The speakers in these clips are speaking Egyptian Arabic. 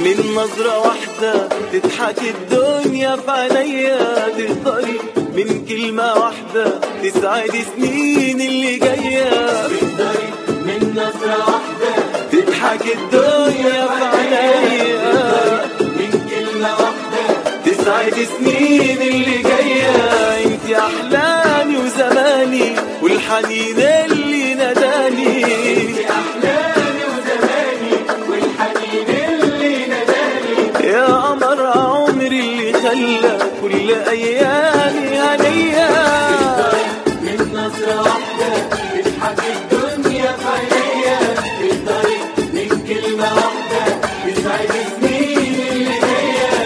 من نظرة واحدة تضحك الدنيا في عينيا تقدري من كلمة واحدة تسعد سنين اللي جاية تقدري من نظرة واحدة تضحك الدنيا في عينيا من كلمة واحدة تسعد سنين اللي جاية انت احلامي وزماني والحنين اللي ناداني أحلامي وزماني والحنين اللي ناداني يا قمر عمري اللي خلى كل ايامي هنيه من نظرة واحدة تضحك الدنيا في عينيا تقدري من كلمة واحدة تسعد سنين اللي جاية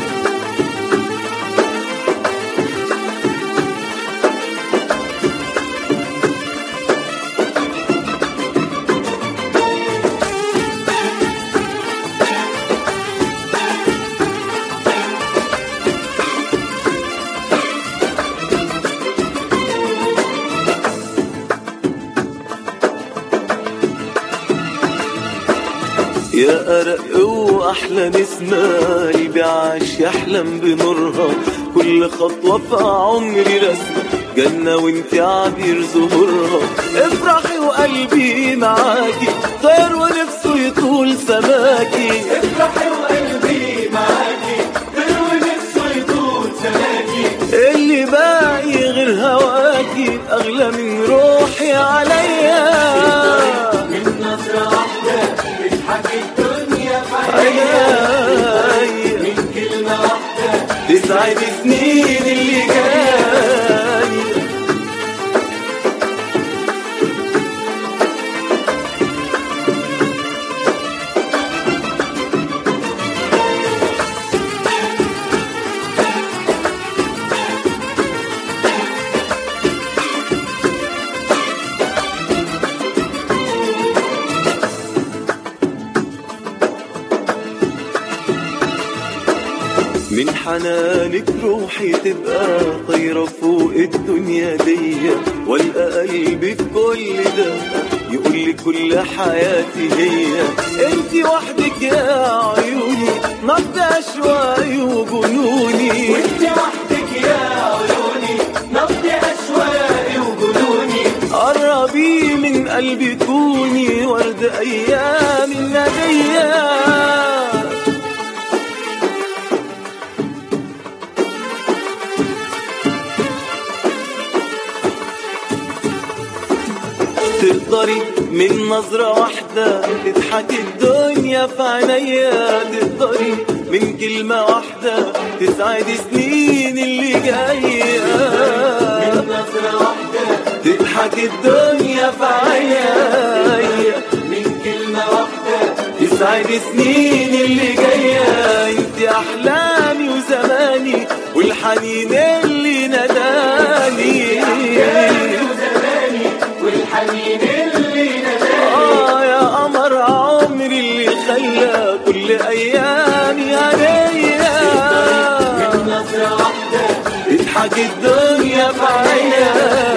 يا أرق وأحلى نسمة قلبي عاش يحلم بنورها كل خطوة في عمري رسمة جنة وانت عبير ظهورها افرحي وقلبي معاكي طير ونفسه يطول سماكي افرحي وقلبي معاكي طير نفسه يطول سماكي اللي باقي غير هواكي أغلى من روحي عليا من نظرة واحدة تضحك الدنيا في عينيا. عينيا من كلمة واحدة تسعد سنين اللي جاي من حنانك روحي تبقى طايرة فوق الدنيا دي والقى قلبي في كل ده يقول لي كل حياتي هي انت وحدك يا عيوني نبض اشواقي وجنوني وانت وحدك يا عيوني نبض أشواقي وجنوني قربي من قلبي كوني ورد ايام النبيه تقدري من نظرة واحدة تضحك الدنيا في عينيا تقدري من كلمة واحدة تسعد سنين اللي جاية من نظرة واحدة تضحك الدنيا في عينيا من كلمة واحدة تسعد سنين اللي جاية انت احلامي وزماني والحنين اللي ناداني أحلامي وزماني والحنين اللي ناداني اه يا قمر عمري اللي خلى كل ايامي هنيه من نظرة واحدة اضحك الدنيا في عينيا